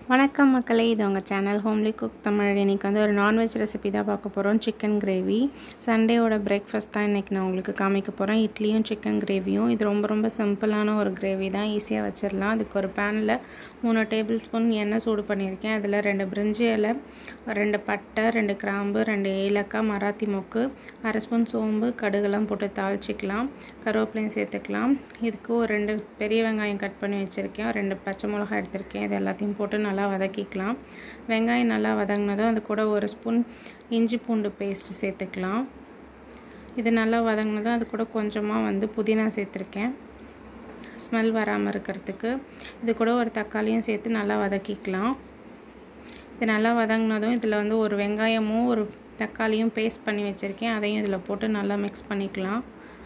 வணக்கம் மக்களே இது உங்கள் சேனல் ஹோம்லி குக் தமிழ் இன்றைக்கி வந்து ஒரு நான்வெஜ் ரெசிபி தான் பார்க்க போகிறோம் சிக்கன் கிரேவி சண்டேவோட பிரேக்ஃபாஸ்ட் தான் இன்றைக்கி நான் உங்களுக்கு காமிக்க போகிறேன் இட்லியும் சிக்கன் கிரேவியும் இது ரொம்ப ரொம்ப சிம்பிளான ஒரு கிரேவி தான் ஈஸியாக வச்சிடலாம் அதுக்கு ஒரு பேனில் மூணு டேபிள் ஸ்பூன் எண்ணெய் சூடு பண்ணியிருக்கேன் அதில் ரெண்டு பிரிஞ்சி இலை ரெண்டு பட்டை ரெண்டு கிராம்பு ரெண்டு ஏலக்காய் மராத்தி மொக்கு அரை ஸ்பூன் சோம்பு கடுகெல்லாம் போட்டு தாளிச்சிக்கலாம் கருவேப்பிலையும் சேர்த்துக்கலாம் இதுக்கு ஒரு ரெண்டு பெரிய வெங்காயம் கட் பண்ணி வச்சுருக்கேன் ரெண்டு பச்சை மிளகாய் எடுத்திருக்கேன் இது எல்லாத்தையும் போட்டு நல்லா வதக்கிக்கலாம் வெங்காயம் நல்லா வதங்கினதும் அது கூட ஒரு ஸ்பூன் இஞ்சி பூண்டு பேஸ்ட் சேர்த்துக்கலாம் இது நல்லா வதங்கினதும் அது கூட கொஞ்சமாக வந்து புதினா சேர்த்துருக்கேன் ஸ்மெல் வராமல் இருக்கிறதுக்கு இது கூட ஒரு தக்காளியும் சேர்த்து நல்லா வதக்கிக்கலாம் இது நல்லா வதங்கினதும் இதில் வந்து ஒரு வெங்காயமும் ஒரு தக்காளியும் பேஸ்ட் பண்ணி வச்சுருக்கேன் அதையும் இதில் போட்டு நல்லா மிக்ஸ் பண்ணிக்கலாம்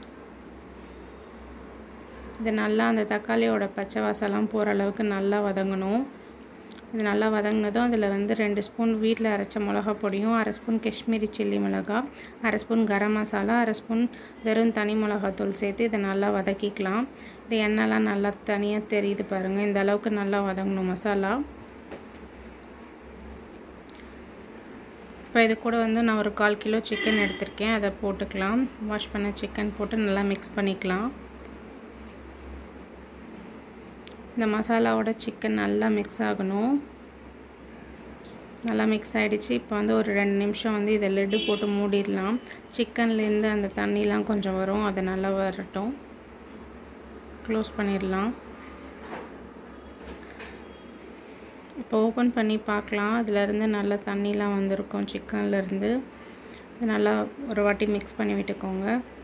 இது நல்லா அந்த தக்காளியோட பச்சை வாசலாம் போகிற அளவுக்கு நல்லா வதங்கணும் இது நல்லா வதங்கினதும் அதில் வந்து ரெண்டு ஸ்பூன் வீட்டில் அரைச்ச மிளகா பொடியும் அரை ஸ்பூன் காஷ்மீரி சில்லி மிளகா அரை ஸ்பூன் கரம் மசாலா அரை ஸ்பூன் வெறும் தனி மிளகாத்தூள் சேர்த்து இதை நல்லா வதக்கிக்கலாம் இது எண்ணெய்லாம் நல்லா தனியாக தெரியுது பாருங்கள் இந்த அளவுக்கு நல்லா வதங்கணும் மசாலா இப்போ இது கூட வந்து நான் ஒரு கால் கிலோ சிக்கன் எடுத்திருக்கேன் அதை போட்டுக்கலாம் வாஷ் பண்ண சிக்கன் போட்டு நல்லா மிக்ஸ் பண்ணிக்கலாம் இந்த மசாலாவோட சிக்கன் நல்லா மிக்ஸ் ஆகணும் நல்லா மிக்ஸ் ஆகிடுச்சு இப்போ வந்து ஒரு ரெண்டு நிமிஷம் வந்து இதை லெட்டு போட்டு மூடிடலாம் சிக்கன்லேருந்து அந்த தண்ணிலாம் கொஞ்சம் வரும் அதை நல்லா வரட்டும் க்ளோஸ் பண்ணிடலாம் இப்போ ஓப்பன் பண்ணி பார்க்கலாம் அதிலேருந்து நல்லா தண்ணிலாம் வந்திருக்கும் சிக்கன்லேருந்து நல்லா ஒரு வாட்டி மிக்ஸ் பண்ணி விட்டுக்கோங்க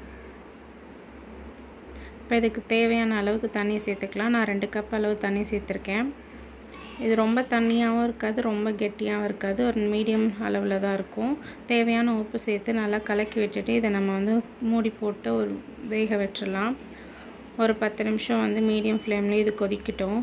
இப்போ இதுக்கு தேவையான அளவுக்கு தண்ணி சேர்த்துக்கலாம் நான் ரெண்டு கப் அளவு தண்ணி சேர்த்துருக்கேன் இது ரொம்ப தண்ணியாகவும் இருக்காது ரொம்ப கெட்டியாகவும் இருக்காது ஒரு மீடியம் அளவில் தான் இருக்கும் தேவையான உப்பு சேர்த்து நல்லா கலக்கி விட்டுட்டு இதை நம்ம வந்து மூடி போட்டு ஒரு வேக வச்சிடலாம் ஒரு பத்து நிமிஷம் வந்து மீடியம் ஃப்ளேம்லேயே இது கொதிக்கட்டும்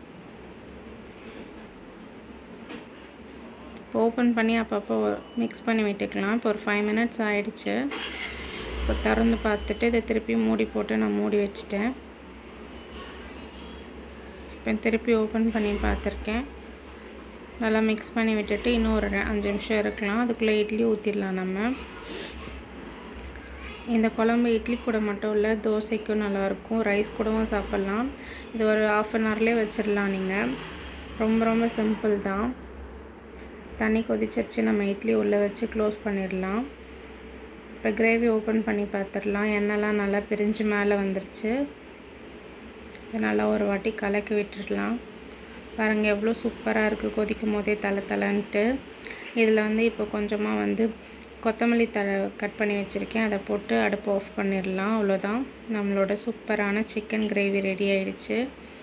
இப்போ ஓப்பன் பண்ணி அப்பப்போ மிக்ஸ் பண்ணி விட்டுக்கலாம் இப்போ ஒரு ஃபைவ் மினிட்ஸ் ஆகிடுச்சு இப்போ திறந்து பார்த்துட்டு இதை திருப்பி மூடி போட்டு நான் மூடி வச்சுட்டேன் இப்போ திருப்பி ஓப்பன் பண்ணி பார்த்துருக்கேன் நல்லா மிக்ஸ் பண்ணி விட்டுட்டு இன்னும் ஒரு அஞ்சு நிமிஷம் இருக்கலாம் அதுக்குள்ளே இட்லி ஊற்றிடலாம் நம்ம இந்த குழம்பு இட்லி கூட மட்டும் இல்லை தோசைக்கும் நல்லாயிருக்கும் ரைஸ் கூடவும் சாப்பிட்லாம் இது ஒரு ஆஃப் அன் ஹவர்லேயே வச்சிடலாம் நீங்கள் ரொம்ப ரொம்ப சிம்பிள் தான் தண்ணி கொதிச்சிருச்சு நம்ம இட்லி உள்ளே வச்சு க்ளோஸ் பண்ணிடலாம் இப்போ கிரேவி ஓப்பன் பண்ணி பார்த்துடலாம் எண்ணெய்லாம் நல்லா பிரிஞ்சு மேலே வந்துருச்சு நல்லா ஒரு வாட்டி கலக்கி விட்டுடலாம் பாருங்கள் எவ்வளோ சூப்பராக இருக்குது கொதிக்கும் போதே தலை தலைன்ட்டு இதில் வந்து இப்போ கொஞ்சமாக வந்து கொத்தமல்லி தழை கட் பண்ணி வச்சுருக்கேன் அதை போட்டு அடுப்பு ஆஃப் பண்ணிடலாம் அவ்வளோதான் நம்மளோட சூப்பரான சிக்கன் கிரேவி ரெடி ஆயிடுச்சு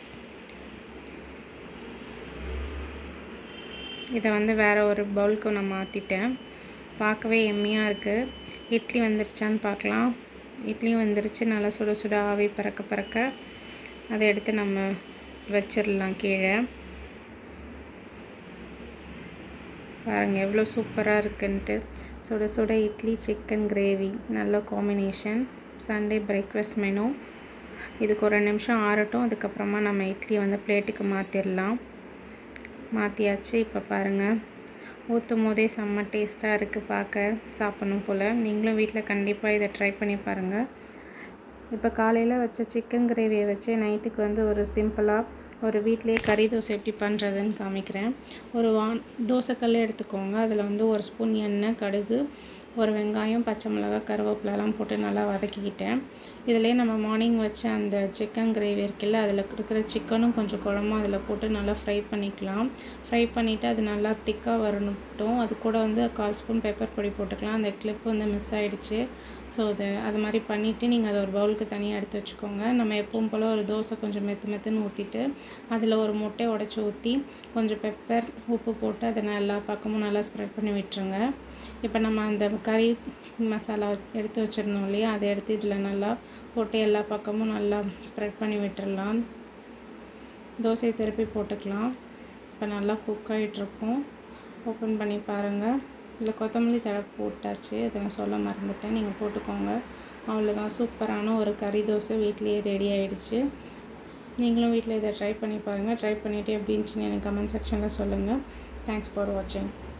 இதை வந்து வேறு ஒரு பவுலுக்கு நான் மாற்றிட்டேன் பார்க்கவே எம்மியாக இருக்குது இட்லி வந்துருச்சான்னு பார்க்கலாம் இட்லியும் வந்துருச்சு நல்லா சுட சுட ஆவி பறக்க பறக்க அதை எடுத்து நம்ம வச்சிடலாம் கீழே பாருங்கள் எவ்வளோ சூப்பராக இருக்குன்ட்டு சுட சுட இட்லி சிக்கன் கிரேவி நல்ல காம்பினேஷன் சண்டே பிரேக்ஃபாஸ்ட் மெனு இதுக்கு ஒரு நிமிஷம் ஆறட்டும் அதுக்கப்புறமா நம்ம இட்லியை வந்து பிளேட்டுக்கு மாற்றிடலாம் மாற்றியாச்சு இப்போ பாருங்கள் ஊற்றும் போதே செம்ம டேஸ்ட்டாக இருக்குது பார்க்க சாப்பிட்ணும் போல் நீங்களும் வீட்டில் கண்டிப்பாக இதை ட்ரை பண்ணி பாருங்கள் இப்போ காலையில் வச்ச சிக்கன் கிரேவியை வச்சு நைட்டுக்கு வந்து ஒரு சிம்பிளாக ஒரு வீட்லேயே கறி தோசை எப்படி பண்ணுறதுன்னு காமிக்கிறேன் ஒரு வான் தோசைக்கல் எடுத்துக்கோங்க அதில் வந்து ஒரு ஸ்பூன் எண்ணெய் கடுகு ஒரு வெங்காயம் பச்சை மிளகாய் கருவேப்பிலலாம் போட்டு நல்லா வதக்கிக்கிட்டேன் இதிலே நம்ம மார்னிங் வச்ச அந்த சிக்கன் கிரேவி இருக்குல்ல அதில் இருக்கிற சிக்கனும் கொஞ்சம் குழம்பும் அதில் போட்டு நல்லா ஃப்ரை பண்ணிக்கலாம் ஃப்ரை பண்ணிவிட்டு அது நல்லா திக்காக வரணுட்டும் அது கூட வந்து கால் ஸ்பூன் பெப்பர் பொடி போட்டுக்கலாம் அந்த கிளிப் வந்து மிஸ் ஆகிடுச்சு ஸோ அது அது மாதிரி பண்ணிவிட்டு நீங்கள் அதை ஒரு பவுலுக்கு தனியாக எடுத்து வச்சுக்கோங்க நம்ம எப்பவும் போல் ஒரு தோசை கொஞ்சம் மெத்து மெத்துன்னு ஊற்றிட்டு அதில் ஒரு முட்டையை உடச்சி ஊற்றி கொஞ்சம் பெப்பர் உப்பு போட்டு அதை எல்லா பக்கமும் நல்லா ஸ்ப்ரெட் பண்ணி விட்டுருங்க இப்போ நம்ம அந்த கறி மசாலா எடுத்து வச்சுருந்தோம் இல்லையா அதை எடுத்து இதில் நல்லா போட்டு எல்லா பக்கமும் நல்லா ஸ்ப்ரெட் பண்ணி விட்டுடலாம் தோசையை திருப்பி போட்டுக்கலாம் இப்போ நல்லா குக் ஆகிட்ருக்கும் ஓப்பன் பண்ணி பாருங்கள் இதில் கொத்தமல்லி தழை போட்டாச்சு அதை நான் சொல்ல மறந்துட்டேன் நீங்கள் போட்டுக்கோங்க அவ்வளோதான் சூப்பரான ஒரு கறி தோசை வீட்லேயே ரெடி ஆயிடுச்சு நீங்களும் வீட்டில் இதை ட்ரை பண்ணி பாருங்கள் ட்ரை பண்ணிவிட்டு எப்படி இருந்துச்சுன்னு எனக்கு கமெண்ட் செக்ஷனில் சொல்லுங்கள் தேங்க்ஸ் ஃபார் வாட்சிங்